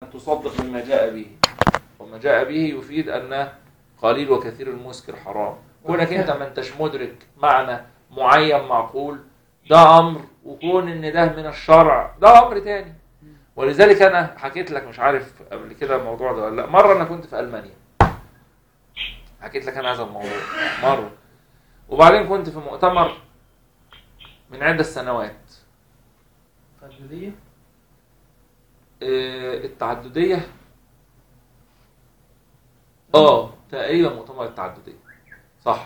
تصدق بما جاء به وما جاء به يفيد أن قليل وكثير المسكر حرام كونك انت ما انتش مدرك معنى معين معقول ده امر وكون ان ده من الشرع ده امر تاني ولذلك انا حكيت لك مش عارف قبل كده الموضوع ده ولا لا مره انا كنت في المانيا حكيت لك انا هذا الموضوع مره وبعدين كنت في مؤتمر من عده سنوات تعددية آه، التعدديه اه تقريبا مؤتمر التعدديه صح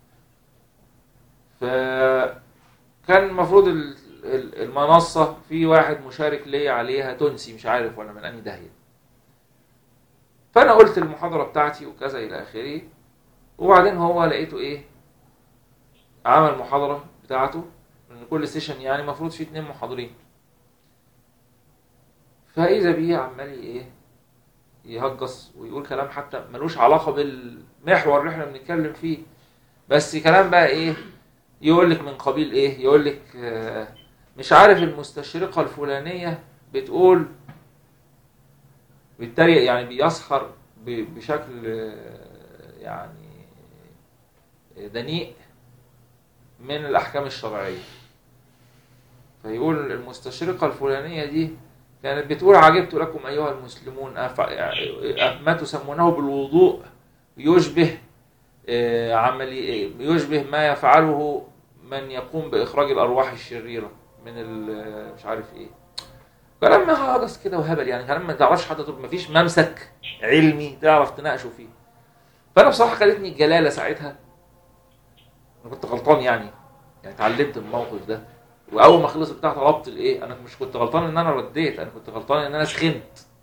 فكان المفروض ال- ال- المنصة في واحد مشارك ليا عليها تونسي مش عارف ولا من أنهي داهية فأنا قلت المحاضرة بتاعتي وكذا إلى آخره وبعدين هو لقيته إيه عمل محاضرة بتاعته من كل سيشن يعني المفروض فيه اتنين محاضرين فإذا بيه عمال إيه يهجص ويقول كلام حتى ملوش علاقة بالمحور اللي احنا بنتكلم فيه بس كلام بقى ايه يقول لك من قبيل ايه يقول لك آه، مش عارف المستشرقة الفلانية بتقول بيتريق يعني بيسخر ب- بشكل آه، يعني دنيء من الأحكام الشرعية فيقول المستشرقة الفلانية دي كانت بتقول عجبت لكم أيها المسلمون أف... ما تسمونه بالوضوء يشبه آه، عملي آه، يشبه ما يفعله من يقوم بإخراج الأرواح الشريرة من ال- مش عارف إيه كلام ما هجس كده وهبل يعني كلام ما تعرفش حتى تقول مفيش ممسك علمي تعرف تناقشه فيه فأنا بصراحة خدتني الجلالة ساعتها أنا كنت غلطان يعني يعني اتعلمت من الموقف ده واول ما خلص بتاع طلبت الايه انا مش كنت غلطان ان انا رديت انا كنت غلطان ان انا سخنت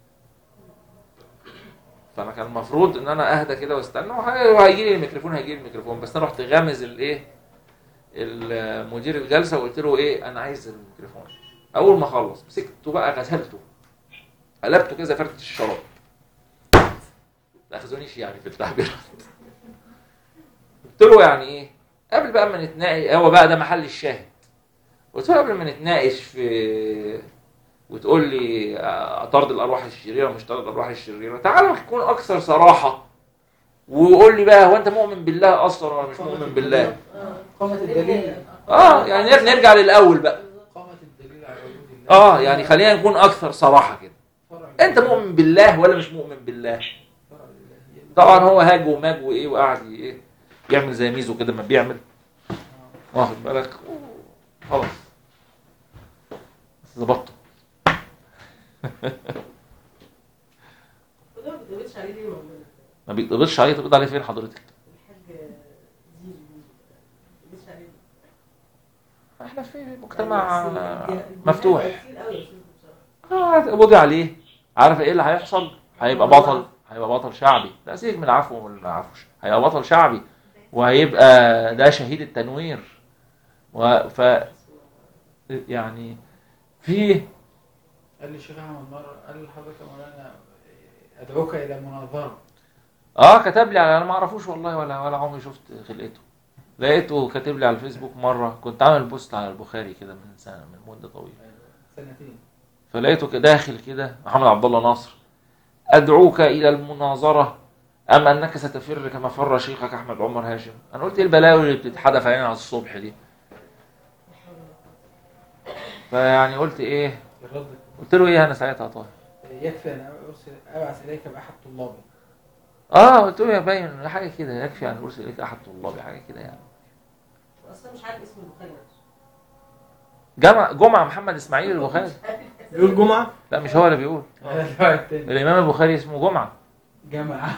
فانا كان المفروض ان انا اهدى كده واستنى وهي- وهيجي لي الميكروفون هيجي لي الميكروفون بس انا رحت غامز الايه المدير الجلسه وقلت له ايه انا عايز الميكروفون اول ما خلص مسكته بقى غسلته قلبته كده فرده الشراب ما تاخذونيش يعني في التعبيرات قلت له يعني ايه قبل بقى ما نتناقش هو بقى ده محل الشاهد قلت له قبل ما نتناقش في وتقول لي آه، طرد الارواح الشريره مش طرد الارواح الشريره تعال نكون اكثر صراحه وقول لي بقى هو انت مؤمن بالله اصلا ولا مش مؤمن بالله قامة الدليل اه يعني نر- نرجع للاول بقى 'قامة الدليل على وجود الله اه يعني خلينا نكون اكثر صراحه كده فرع انت مؤمن بالله ولا مش مؤمن بالله فرع الإلهية. طبعا هو هاج وماج وايه وقعد ي- ايه يعمل زي ميزو كده ما بيعمل واخد بالك خلاص ظبطته وده ما بتقبضش عليه ليه مولانا؟ ما بيتقبضش عليه تقبض عليه فين حضرتك الحاج زيزو ما بتقبضش عليه ليه؟ احنا في مجتمع يعني آه، الجهاد مفتوح كتير قوي يا أستاذ بصراحة. اه تقبضي عليه عارف ايه اللي هيحصل هيبقى بطل هيبقى بطل شعبي لا سيبك من العفو ومن العفوش هيبقى بطل شعبي وهيبقى ده شهيد التنوير و ف يعني في قال لي الشيخ احمد مره قال لي حضرتك يا مولانا ادعوك الى مناظره اه كتب لي على انا ما اعرفوش والله ولا ولا عمري شفت خلقته لقيته كاتب لي على الفيسبوك مره كنت عامل بوست على البخاري كده من سنه من مده طويله سنتين فلقيته كده داخل كده محمد عبد الله ناصر ادعوك الى المناظره ام انك ستفر كما فر شيخك احمد عمر هاشم انا قلت ايه البلاوي اللي بتتحدف علينا على الصبح دي فيعني قلت ايه الرد قلت له ايه انا ساعتها طاهر يكفي ان ارسل ابعث اليك باحد طلابي اه قلت له يا باين حاجه كده يكفي ان ارسل اليك احد طلابي حاجه كده يعني اصلا مش عارف اسم البخاري نفسه جمع جمعه محمد اسماعيل البخاري بيقول جمعة لا مش هو اللي بيقول الامام البخاري اسمه جمعه جمعه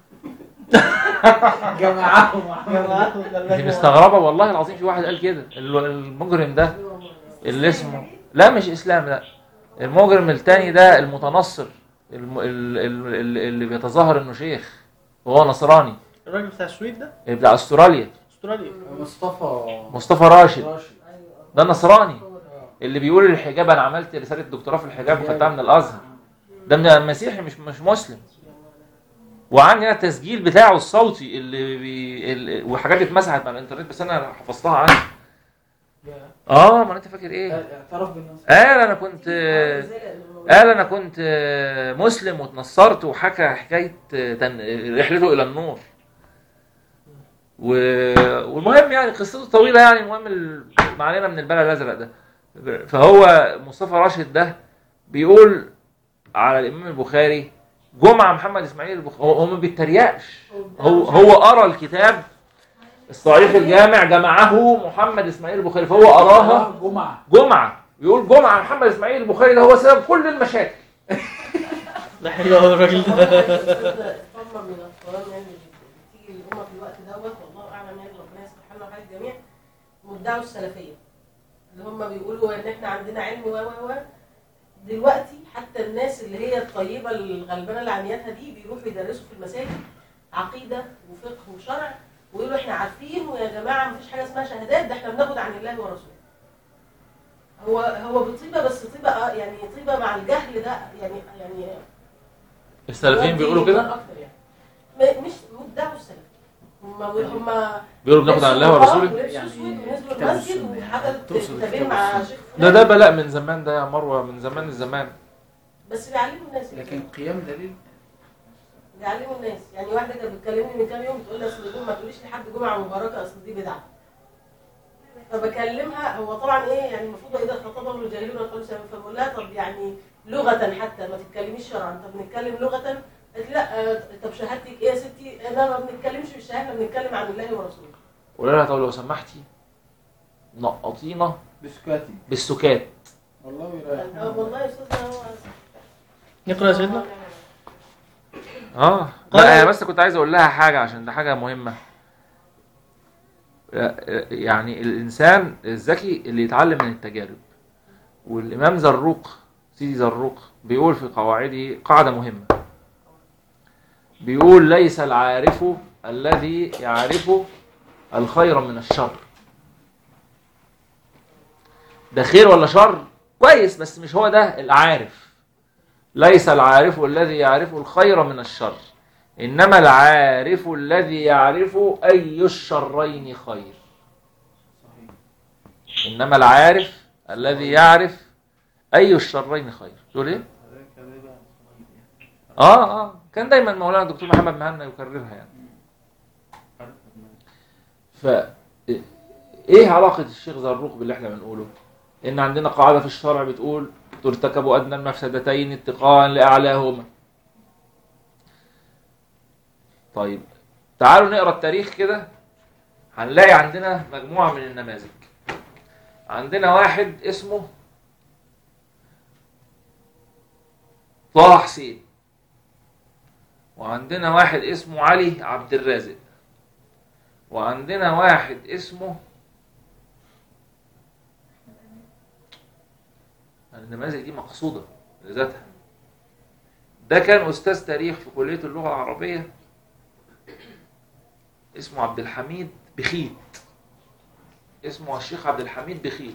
جمعه مش مستغربه والله العظيم في واحد قال كده ال- المجرم ده اللي اسمه لا مش اسلام لا المجرم التاني ده المتنصر الم... ال... ال... ال- اللي بيتظاهر انه شيخ وهو نصراني الراجل بتاع السويد ده بتاع استراليا استراليا مصطفى مصطفى راشد راشد ده نصراني آه. اللي بيقول الحجاب انا عملت رساله دكتوراه في الحجاب وخدتها من الازهر ده من مسيحي مش مش مسلم وعندي انا التسجيل بتاعه الصوتي اللي بي... اللي... وحاجات اتمسحت من الانترنت بس انا حفظتها عندي يا. اه ما انت فاكر ايه اعترف بالنص قال انا كنت ازاي لأن قال انا كنت آه، مسلم واتنصرت وحكى حكايه آه، تن- رحلته الى النور و- والمهم يعني قصته طويله يعني المهم ال- ما علينا من البلد الازرق ده فهو مصطفى راشد ده بيقول على الامام البخاري جمعه محمد اسماعيل البخاري هو هو ما بيتريقش هو هو قرا الكتاب الصحيح الجامع جمعه محمد اسماعيل البخاري فهو قراها جمعه جمعه يقول جمعه محمد اسماعيل البخاري ده هو سبب كل المشاكل ده حلو قوي الراجل ده الطامة من الأطفال يعني اللي بتيجي للأمة في الوقت دوت والله أعلم يعني ربنا يصلح لنا وحال الجميع مدعوا السلفية اللي هم بيقولوا إن إحنا عندنا علم و و و دلوقتي حتى الناس اللي هي الطيبة الغلبانة اللي عمياتها دي بيروحوا يدرسوا في المساجد عقيدة وفقه وشرع ويقولوا إحنا عارفين ويا جماعة مفيش حاجة اسمها شهادات ده إحنا بناخد عن الله ورسوله هو هو بطيبة بس طيبة آه يعني طيبة مع الجهل ده يعني يعني السلفيين بيقولوا كده اكتر يعني م- مش مدعوا السلف هم هم بيقولوا بناخد عن الله ورسوله يعني يعني ونزلوا كتاب المسجد السنة يعني. وحضرت تقصد كتابين كتاب مع السنة. شيخ ده فلان ده بلاء من زمان ده يا مروه من زمان الزمان بس بيعلموا الناس لكن قيام دليل بيعلموا الناس يعني واحده كانت بتكلمني من كام يوم بتقول لي اصل الجمعه ما تقوليش لحد جمعه مباركه اصل دي بدعه فبكلمها هو طبعا ايه يعني المفروض اذا خطبهم الجاهلون قالوا سلام فبقول لها طب يعني لغه حتى ما تتكلميش شرعا طب نتكلم لغه قالت لي لا آه، طب شهادتك ايه يا ستي انا ما بنتكلمش بالشهاده احنا بنتكلم عن الله ورسوله قول لها طب لو سمحتي نقطينا بسكاتي بالسكات والله آه، يريحنا والله يا استاذ هو نقرا يا سيدنا اه قال- لا انا بس كنت عايز اقول لها حاجه عشان ده حاجه مهمه يعني الانسان الذكي اللي يتعلم من التجارب والامام زروق سيدي زروق بيقول في قواعده قاعده مهمه بيقول ليس العارف الذي يعرف الخير من الشر ده خير ولا شر كويس بس مش هو ده العارف ليس العارف الذي يعرف الخير من الشر إنما العارف الذي يعرف أي الشرين خير صحيح إنما العارف الذي يعرف أي الشرين خير تقول إيه؟ آه آه كان دايما مولانا الدكتور محمد مهنا يكررها يعني ف إيه علاقة الشيخ زروق باللي إحنا بنقوله؟ إن عندنا قاعدة في الشرع بتقول ترتكب أدنى المفسدتين اتقاء لأعلاهما طيب تعالوا نقرا التاريخ كده هنلاقي عندنا مجموعة من النماذج عندنا واحد اسمه طه حسين وعندنا واحد اسمه علي عبد الرازق وعندنا واحد اسمه النماذج دي مقصودة لذاتها ده كان أستاذ تاريخ في كلية اللغة العربية اسمه عبد الحميد بخيت اسمه الشيخ عبد الحميد بخيت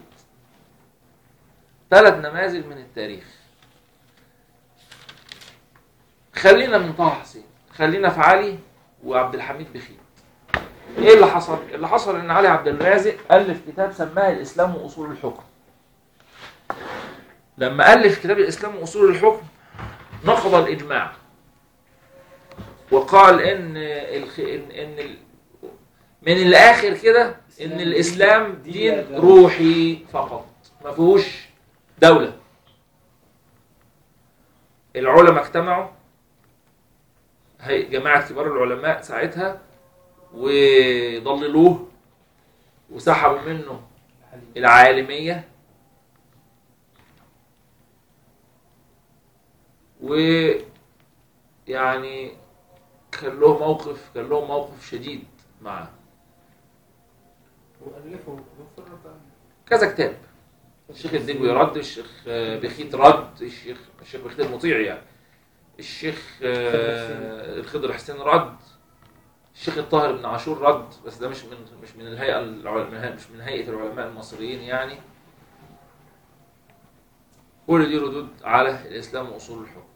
ثلاث نماذج من التاريخ خلينا من طه حسين خلينا في علي وعبد الحميد بخيت ايه اللي حصل اللي حصل ان علي عبد الرازق الف كتاب سماه الاسلام واصول الحكم لما الف كتاب الاسلام واصول الحكم نقض الاجماع وقال ان الخ... ان, إن ال... من الاخر كده ان الاسلام دين روحي فقط ما فيهوش دوله العلماء اجتمعوا هي جماعه كبار العلماء ساعتها وضللوه وسحبوا منه العالميه ويعني كان له موقف كان له موقف شديد معاه وألفوا غفر كذا كتاب الشيخ الدبوي رد الشيخ آه، بخيت رد الشيخ الشيخ بخيت المطيع يعني الشيخ آه، الخضر حسين رد الشيخ الطاهر بن عاشور رد بس ده مش من مش من الهيئه العلماء مش من هيئه العلماء المصريين يعني كل دي ردود على الاسلام واصول الحكم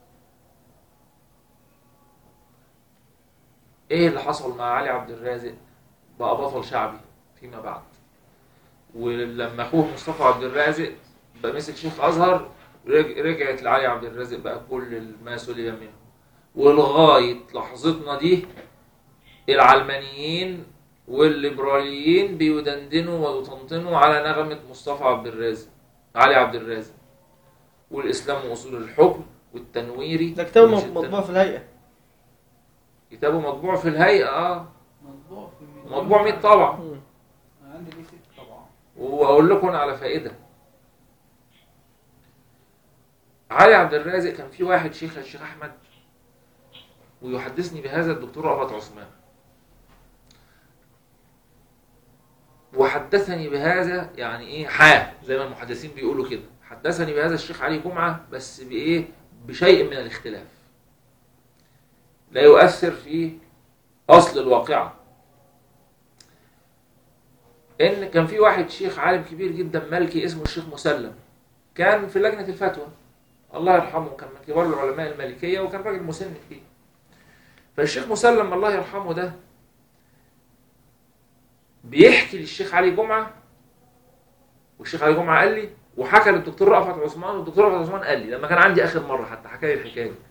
ايه اللي حصل مع علي عبد الرازق بقى بطل شعبي فيما بعد ولما اخوه مصطفى عبد الرازق بقى مسك شيخ ازهر رج- رجعت لعلي عبد الرازق بقى كل ما سلب منه ولغايه لحظتنا دي العلمانيين والليبراليين بيدندنوا ويطنطنوا على نغمه مصطفى عبد الرازق علي عبد الرازق والاسلام واصول الحكم والتنويري ده كتاب ومش مطبوع في الهيئة كتابه مطبوع في الهيئه اه مطبوع في مية- مطبوع 100 طبعا مم. أنا عندي ليه ست طبعا واقول لكم على فائده علي عبد الرازق كان في واحد شيخ الشيخ احمد ويحدثني بهذا الدكتور رأفت عثمان وحدثني بهذا يعني ايه حاه زي ما المحدثين بيقولوا كده حدثني بهذا الشيخ علي جمعه بس بايه بشيء من الاختلاف لا يؤثر في اصل الواقعه ان كان في واحد شيخ عالم كبير جدا مالكي اسمه الشيخ مسلم كان في لجنه الفتوى الله يرحمه كان من كبار العلماء المالكيه وكان راجل مسن كبير فالشيخ مسلم الله يرحمه ده بيحكي للشيخ علي جمعه والشيخ علي جمعه قال لي وحكى للدكتور رأفت عثمان والدكتور رأفت عثمان قال لي لما كان عندي اخر مره حتى حكى لي الحكايه دي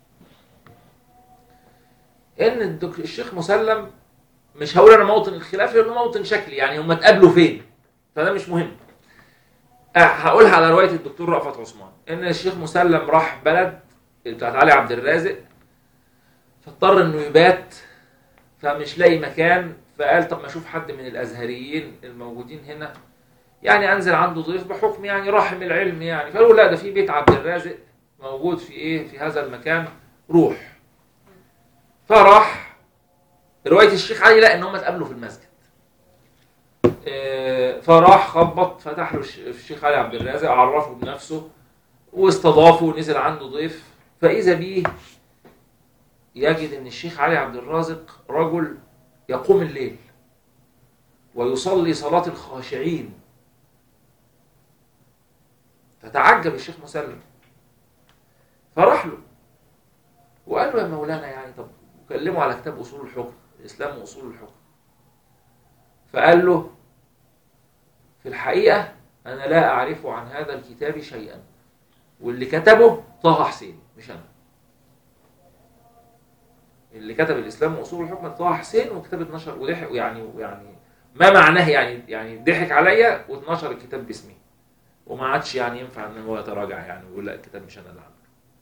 ان الدك... الشيخ مسلم مش هقول انا موطن الخلاف لانه موطن شكلي يعني هم اتقابلوا فين فده مش مهم أه هقولها على روايه الدكتور رأفت عثمان ان الشيخ مسلم راح بلد بتاعت علي عبد الرازق فاضطر انه يبات فمش لاقي مكان فقال طب ما اشوف حد من الازهريين الموجودين هنا يعني انزل عنده ضيف بحكم يعني رحم العلم يعني فقالوا لا ده في بيت عبد الرازق موجود في ايه في هذا المكان روح فراح روايه الشيخ علي لا ان هم اتقابلوا في المسجد آه، فراح خبط فتح له الش- الشيخ علي عبد الرازق عرفه بنفسه واستضافه ونزل عنده ضيف فاذا بيه يجد ان الشيخ علي عبد الرازق رجل يقوم الليل ويصلي صلاة الخاشعين فتعجب الشيخ مسلم فراح له وقال له يا مولانا يعني طب كلمه على كتاب اصول الحكم الاسلام واصول الحكم فقال له في الحقيقه انا لا اعرف عن هذا الكتاب شيئا واللي كتبه طه حسين مش انا اللي كتب الاسلام واصول الحكم طه حسين وكتاب اتنشر وضحك يعني يعني ما معناه يعني يعني ضحك عليا واتنشر الكتاب باسمي وما عادش يعني ينفع ان هو يتراجع يعني ويقول لا الكتاب مش انا اللي عامله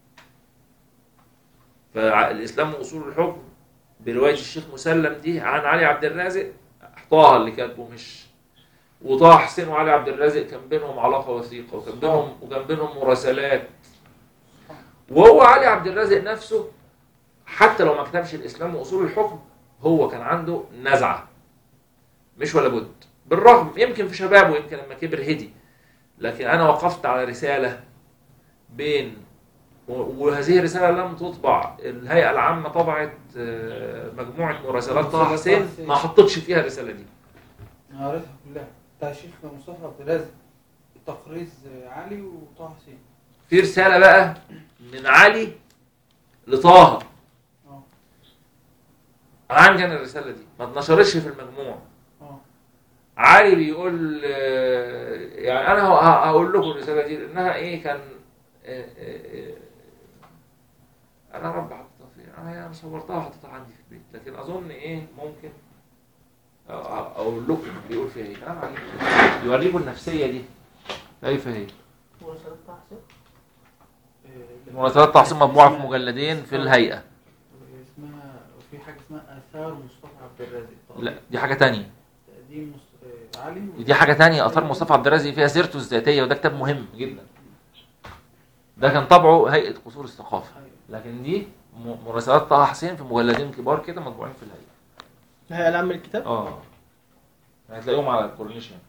فالاسلام واصول الحكم بروايه الشيخ مسلم دي عن علي عبد الرازق طه اللي كاتبه مش وطه حسين وعلي عبد الرازق كان بينهم علاقه وثيقه وكان بينهم وكان بينهم مراسلات وهو علي عبد الرازق نفسه حتى لو ما كتبش الاسلام واصول الحكم هو كان عنده نزعه مش ولا بد بالرغم يمكن في شبابه يمكن لما كبر هدي لكن انا وقفت على رساله بين و- وهذه الرساله لم تطبع الهيئه العامه طبعت آه، مجموعه مراسلات طه حسين ما حطتش فيها الرساله دي انا قريتها كلها بتاع الشيخ مصطفى عبد الرازق تقريز علي وطه حسين في رساله بقى من علي لطه اه عندي انا الرساله دي ما اتنشرتش في المجموع اه علي بيقول آه، يعني انا ه- هقول لكم الرساله دي لانها ايه كان آه، آه، آه، انا رب حطيتها فين انا يعني صورتها وحطيتها عندي في البيت لكن اظن ايه ممكن أ- أ- اقول لكم بيقول فيها ايه كلام عجيب يوريكم النفسيه دي كيف هي مراسلات طه حسين آه، مراسلات تحصيل مطبوعه في اسمها- مجلدين في الهيئه اسمها وفي حاجه اسمها اثار مصطفى عبد الرازق لا دي حاجه تانية تقديم مص- آه، علي و- دي حاجه تانية اثار مصطفى عبد الرازق فيها سيرته الذاتيه وده كتاب مهم جدا ده كان طبعه هيئه قصور الثقافه أيوة. لكن دي م- مراسلات طه حسين في مجلدين كبار كده مطبوعين في الهيئه الهيئة العامة للكتاب اه هتلاقيهم على الكورنيش هنا.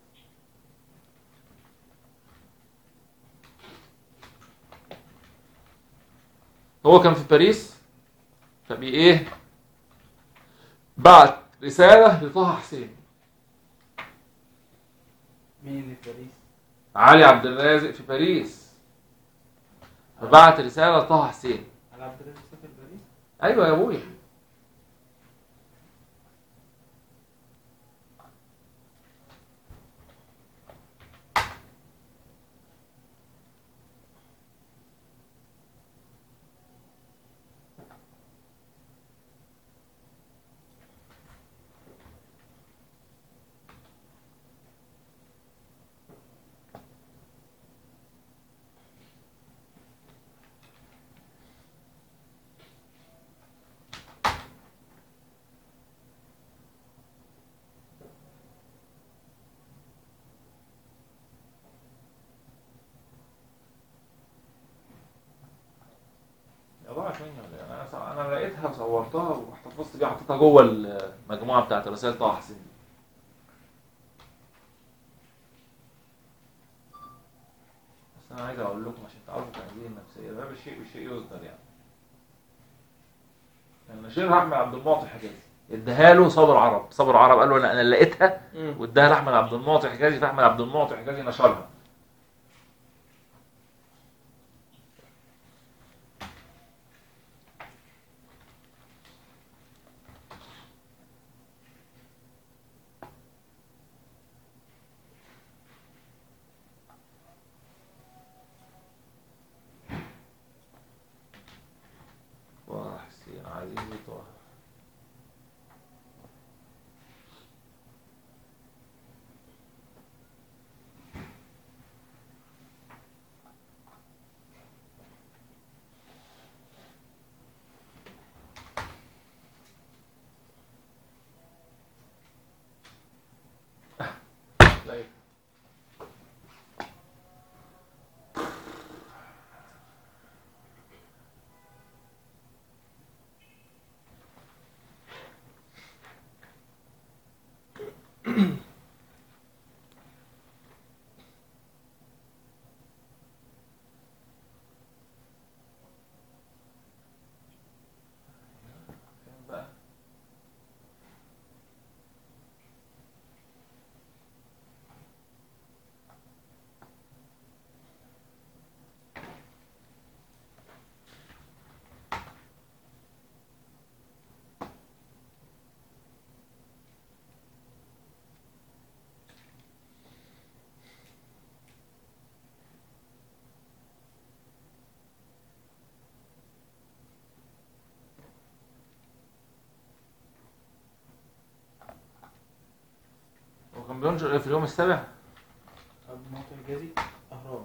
هو كان في باريس فبي ايه بعت رساله لطه حسين مين اللي في باريس؟ علي عبد الرازق في باريس فبعت رساله لطه حسين على عبد الرازق سافر باريس؟ ايوه يا ابويا ضاعت مني ولا إيه؟ انا ص- انا لقيتها وصورتها واحتفظت بيها حطيتها جوه المجموعه بتاعت رسائل طه حسين دي بس انا عايز اقول لكم عشان تعرفوا تحليل النفسيه ده بالشيء بالشيء يذكر يعني يعني نشير احمد عبد المعطي حجازي اداها له صابر عرب صابر عرب قال له انا انا لقيتها مم. واداها لاحمد عبد المعطي حجازي فاحمد عبد المعطي حجازي نشرها طه حسين عزيزي طه طيب. فين بقى؟ هو كان بينشر إيه في اليوم السابع عبد المعطي الجازي اهرام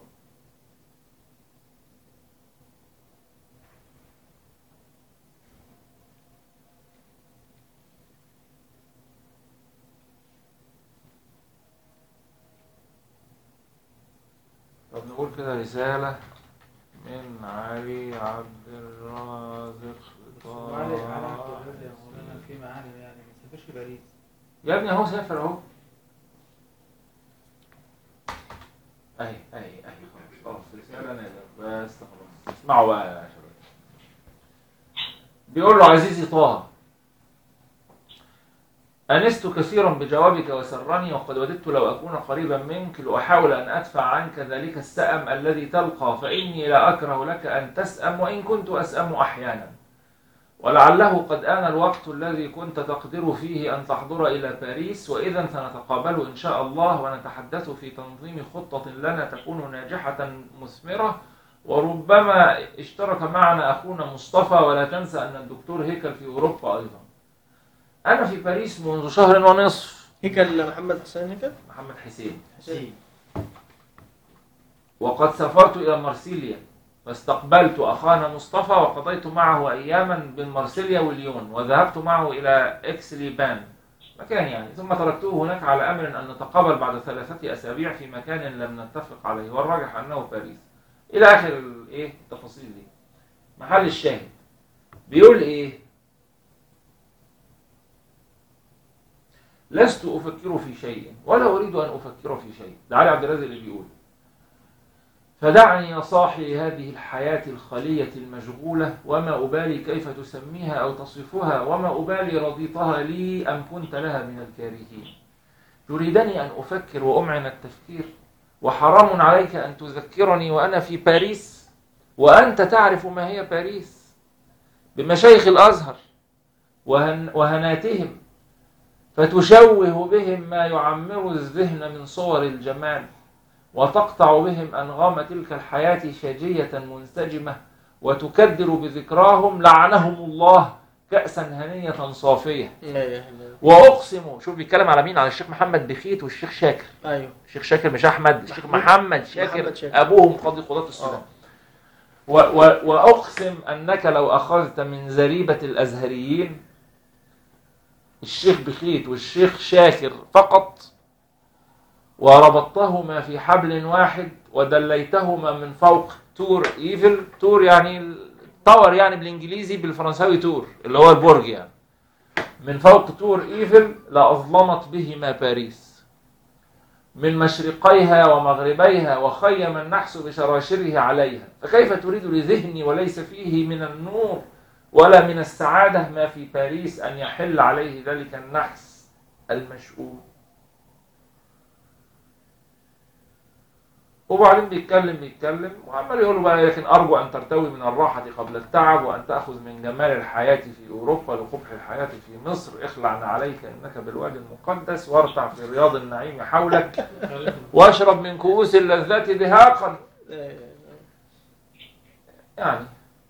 طب نقول كده رسالة من علي عبد الرازق وعلي علي عبد الرازق يا مولانا في معالم يعني ما تسافرش باريس يا ابني اهو سافر اهو اهي اهي اهي خلاص خلاص رسالة نازلة بس خلاص اسمعوا بقى يا شباب بيقول له عزيزي طه أنست كثيرا بجوابك وسرني وقد وددت لو أكون قريبا منك لأحاول أن أدفع عنك ذلك السأم الذي تلقى فإني لا أكره لك أن تسأم وإن كنت أسأم أحيانا ولعله قد آن الوقت الذي كنت تقدر فيه أن تحضر إلى باريس وإذا سنتقابل إن شاء الله ونتحدث في تنظيم خطة لنا تكون ناجحة مثمرة وربما اشترك معنا أخونا مصطفى ولا تنسى أن الدكتور هيكل في أوروبا أيضا أنا في باريس منذ شهر ونصف هيكل محمد حسين هيكل محمد حسين حسين وقد سافرت إلى مرسيليا فاستقبلت أخانا مصطفى وقضيت معه أياما بين مرسيليا والليون وذهبت معه إلى إكس ليبان مكان يعني ثم تركته هناك على أمر أن نتقابل بعد ثلاثة أسابيع في مكان لم نتفق عليه والراجح أنه باريس إلى آخر الإيه التفاصيل دي محل الشاهد بيقول إيه لست أفكر في شيء ولا أريد أن أفكر في شيء ده علي عبد الرازق اللي بيقول فدعني يا صاحي هذه الحياة الخلية المشغولة وما أبالي كيف تسميها أو تصفها وما أبالي رضيتها لي أم كنت لها من الكارهين تريدني أن أفكر وأمعن التفكير وحرام عليك أن تذكرني وأنا في باريس وأنت تعرف ما هي باريس بمشايخ الأزهر وهن وهناتهم فتشوه بهم ما يعمر الذهن من صور الجمال وتقطع بهم أنغام تلك الحياة شجية منسجمة وتكدر بذكراهم لعنهم الله كأسا هنية صافية لا اله الا الله وأقسم شوف بيتكلم على مين على الشيخ محمد بخيت والشيخ شاكر ايوه الشيخ شاكر مش أحمد الشيخ محمود. محمد شاكر, محمد شاكر. أبوهم قاضي قضاة السودان آه. و و وأقسم أنك لو أخذت من زريبة الأزهريين الشيخ بخيت والشيخ شاكر فقط وربطتهما في حبل واحد ودليتهما من فوق تور ايفل تور يعني تاور يعني بالانجليزي بالفرنساوي تور اللي هو البرج يعني من فوق تور ايفل لاظلمت بهما باريس من مشرقيها ومغربيها وخيم النحس بشراشره عليها فكيف تريد لذهني وليس فيه من النور ولا من السعادة ما في باريس أن يحل عليه ذلك النحس المشؤوم وبعدين بيتكلم بيتكلم وعمال يقول له بقى لكن ارجو ان ترتوي من الراحه قبل التعب وان تاخذ من جمال الحياه في اوروبا لقبح الحياه في مصر اخلع عليك انك بالوادي المقدس وارتع في رياض النعيم حولك واشرب من كؤوس اللذات دهاقا يعني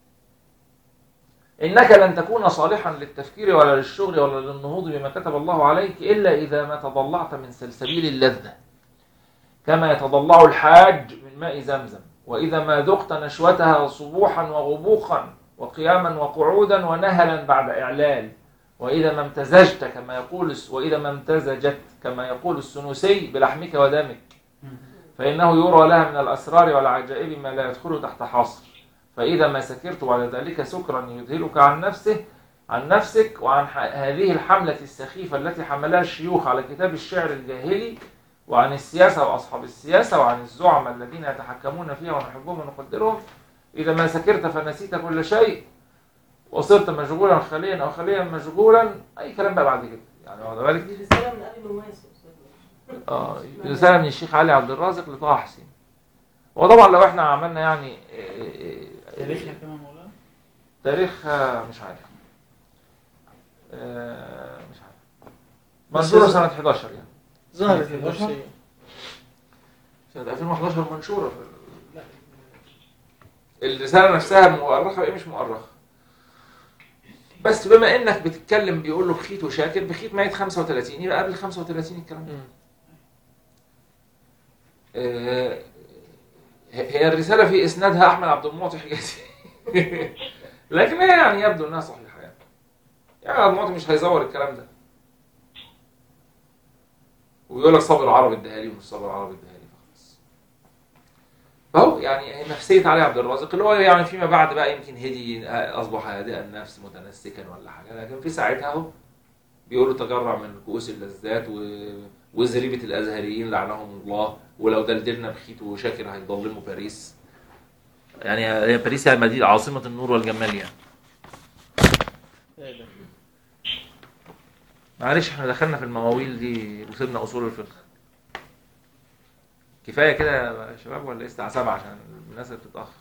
انك لن تكون صالحا للتفكير ولا للشغل ولا للنهوض بما كتب الله عليك الا اذا ما تضلعت من سلسبيل اللذه كما يتضلع الحاج من ماء زمزم وإذا ما ذقت نشوتها صبوحا وغبوقا وقياما وقعودا ونهلا بعد إعلال وإذا ما امتزجت كما يقول وإذا ما امتزجت كما يقول السنوسي بلحمك ودمك فإنه يرى لها من الأسرار والعجائب ما لا يدخل تحت حصر فإذا ما سكرت بعد ذلك سكرا يذهلك عن نفسه عن نفسك وعن ح- هذه الحملة السخيفة التي حملها الشيوخ على كتاب الشعر الجاهلي وعن السياسة وأصحاب السياسة وعن الزعماء الذين يتحكمون فيها ونحبهم ونقدرهم إذا ما سكرت فنسيت كل شيء وصرت مشغولا خاليا أو خاليا مشغولا أي كلام بقى بعد كده يعني واخد بالك دي رسالة من أبي نواس يا أستاذ اه رسالة من الشيخ علي عبد الرازق لطه حسين وطبعا لو احنا عملنا يعني آه، آه، تاريخنا كمان مولانا تاريخ آه، مش عارف آه، مش عارف بس منشورة إذا- سنة 11 يعني ظهرت سنة النفسية سنة 2011 منشورة في لا الرسالة نفسها مؤرخة ايه مش مؤرخة بس بما انك بتتكلم بيقول له بخيت وشاكر بخيت ميت 35 يبقى قبل 35 الكلام ده مم. آه، هي الرسالة في اسنادها احمد عبد المعطي حجازي لكن هي يعني يبدو انها صحيحة يعني يعني عبد المعطي مش هيزور الكلام ده ويقول لك صبر عربي الدهالي ومش صبر عربي الدهالي خلاص فهو يعني نفسية علي عبد الرازق اللي هو يعني فيما بعد بقى يمكن هدي أصبح هادئ النفس متنسكا ولا حاجة لكن في ساعتها هو بيقولوا تجرع من كؤوس اللذات و... وزريبة الأزهريين لعنهم الله ولو دلدلنا بخيت وشاكر هيضلموا باريس يعني هي باريس هي المدينة عاصمة النور والجمال يعني إيه ده؟ معلش احنا دخلنا في المواويل دي وصلنا اصول الفقه كفايه كده يا شباب ولا الساعه 7 عشان الناس اللي بتتاخر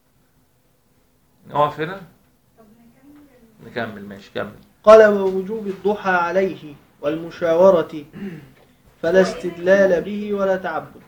نقف هنا نكمل ماشي كمل قال ووجوب الضحى عليه والمشاورة فلا استدلال به ولا تعبد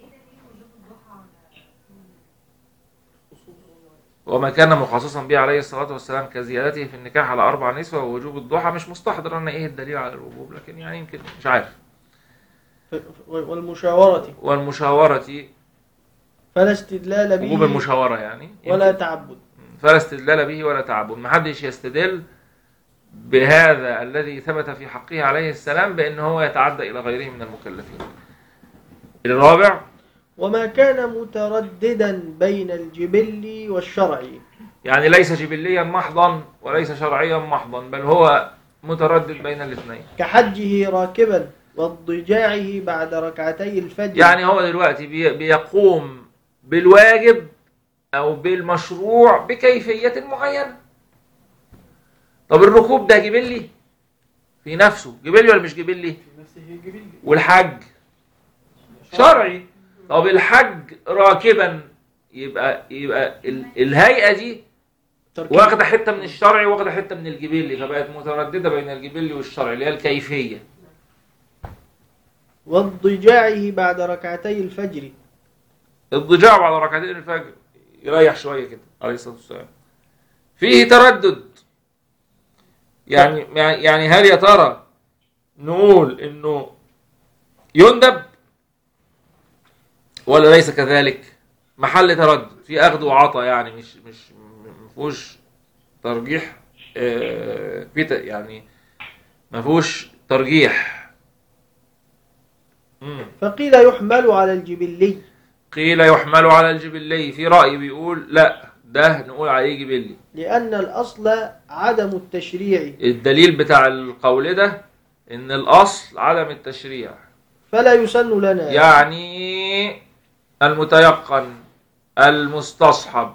وما كان مخصصا به عليه الصلاه والسلام كزيادته في النكاح على اربع نسوة ووجوب الضحى مش مستحضر انا ايه الدليل على الوجوب لكن يعني يمكن مش عارف ف- والمشاورة والمشاوره فلا استدلال وجوب به المشاوره يعني ولا تعبد فلا استدلال به ولا تعبد ما حدش يستدل بهذا الذي ثبت في حقه عليه السلام بأنه هو يتعدى إلى غيره من المكلفين الرابع وما كان مترددا بين الجبل والشرع يعني ليس جبليا محضا وليس شرعيا محضا بل هو متردد بين الاثنين كحجه راكبا واضطجاعه بعد ركعتي الفجر يعني هو دلوقتي بي- بيقوم بالواجب أو بالمشروع بكيفية معينة طب الركوب ده جبلي في نفسه جبلي ولا مش جبلي في نفسه جبلي والحج شرعي طب الحج راكبا يبقى يبقى ال- الهيئه دي تركيب. واخده حته من الشرعي واخده حته من الجبلي فبقت متردده بين الجبلي والشرعي اللي هي الكيفيه واضطجاعه بعد ركعتي الفجر الضجاع بعد ركعتين الفجر يريح شويه كده عليه الصلاه والسلام فيه تردد يعني يعني هل يا ترى نقول انه يندب ولا ليس كذلك محل تردد في اخذ وعطاء يعني مش مش ما فيهوش ترجيح آه، في ت- يعني ما فيهوش ترجيح مم. فقيل يحمل على الجبلي قيل يحمل على الجبلي في رأي بيقول لا ده نقول عليه جبلي لأن الأصل عدم التشريع الدليل بتاع القول ده ان الاصل عدم التشريع فلا يسن لنا يعني المتيقن المستصحب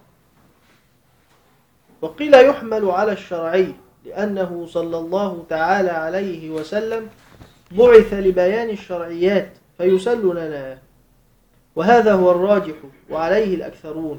وقيل يحمل على الشرعي لأنه صلى الله تعالى عليه وسلم بعث لبيان الشرعيات فيسل لنا وهذا هو الراجح وعليه الأكثرون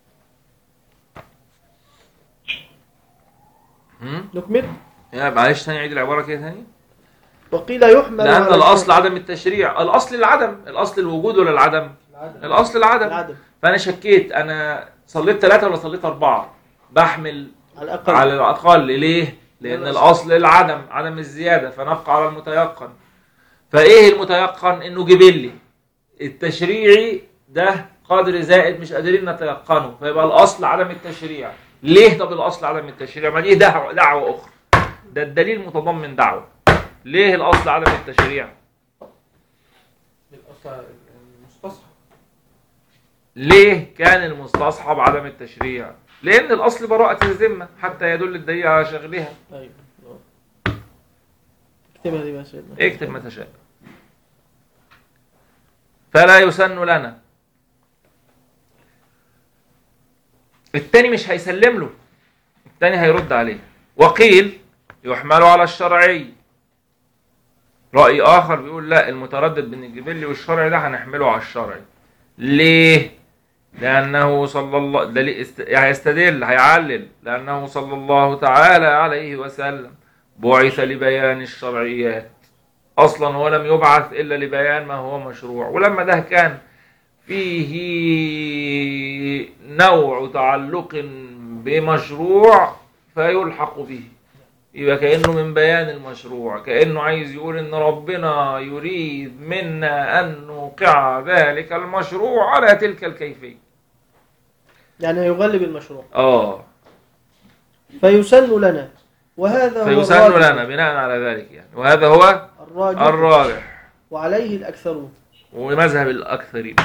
هم؟ نكمل يا معلش تاني عيد العبارة كده تاني وقيل يحمل لأن على الأصل الشرع- عدم التشريع الأصل العدم الأصل الوجود ولا العدم العدد الأصل العدم العدم فأنا شكيت أنا صليت ثلاثة ولا صليت أربعة بحمل على الأقل على الأقل ليه؟ لأن الأصل. الأصل العدم عدم الزيادة فنبقى على المتيقن فإيه المتيقن؟ إنه جبلي التشريعي ده قدر زائد مش قادرين نتيقنه فيبقى الأصل عدم التشريع ليه طب الأصل عدم التشريع؟ ما دي دعوة دعوة أخرى ده الدليل متضمن دعوة ليه الأصل عدم التشريع؟ الأصل المستصحب ليه كان المستصحب عدم التشريع؟ لأن الأصل براءة الذمة حتى يدل الدليل على شغلها أيوة اكتبها دي بقى يا سيدنا اكتب ما تشاء فلا يسن لنا التاني مش هيسلم له التاني هيرد عليه وقيل يحمل على الشرعي رأي آخر بيقول لا المتردد بين الجبلي والشرعي ده هنحمله على الشرعي ليه؟ لأنه صلى الله دليل است... هيستدل هيعلل لأنه صلى الله تعالى عليه وسلم بعث لبيان الشرعيات اصلا هو لم يبعث الا لبيان ما هو مشروع ولما ده كان فيه نوع تعلق بمشروع فيلحق به يبقى كانه من بيان المشروع كانه عايز يقول ان ربنا يريد منا ان نوقع ذلك المشروع على تلك الكيفيه يعني هيغلب المشروع اه فيسن لنا وهذا هو فيسن الراجح لنا بناء على ذلك يعني وهذا هو الراجح الراجح وعليه الأكثرون ومذهب الاكثرين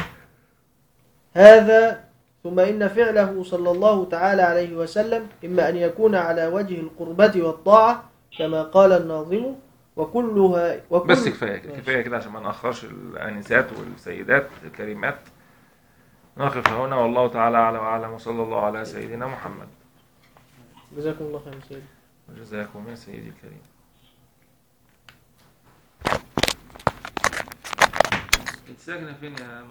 هذا ثم إن فعله صلى الله تعالى عليه وسلم إما أن يكون على وجه القربة والطاعة كما قال الناظم وكلها وكل بس كفايه كده كفايه كده عشان ما ناخرش الانسات والسيدات الكريمات نقف هنا والله تعالى اعلى واعلم وصلى الله على سيدنا محمد جزاكم الله خير سيدي وجزاكم يا سيدي الكريم انت ساكنه فين يا